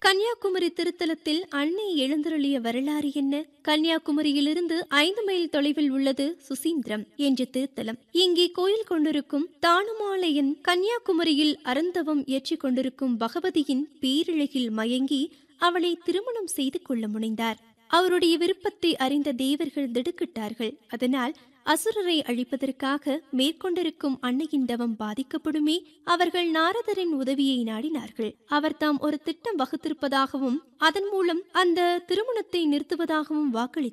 கன்னியாகுமரி திருத்தலத்தில் அன்னை எழுந்தருளிய வரலாறு என்ன கன்னியாகுமரியிலிருந்து ஐந்து மைல் தொலைவில் உள்ளது சுசீந்திரம் என்ற திருத்தலம் இங்கே கோயில் கொண்டிருக்கும் தானுமாலயன் கன்னியாகுமரியில் அருந்தவம் ஏற்றிக் கொண்டிருக்கும் பகவதியின் பேரிழகில் மயங்கி அவளை திருமணம் செய்து கொள்ள முனைந்தார் அவருடைய விருப்பத்தை அறிந்த தேவர்கள் திடுக்கிட்டார்கள் அதனால் அசுரரை அழிப்பதற்காக மேற்கொண்டிருக்கும் அன்னையின் தவம் பாதிக்கப்படுமே அவர்கள் நாரதரின் உதவியை நாடினார்கள் அவர் தாம் ஒரு திட்டம் வகுத்திருப்பதாகவும் அதன் மூலம் அந்த திருமணத்தை நிறுத்துவதாகவும் வாக்களித்தார்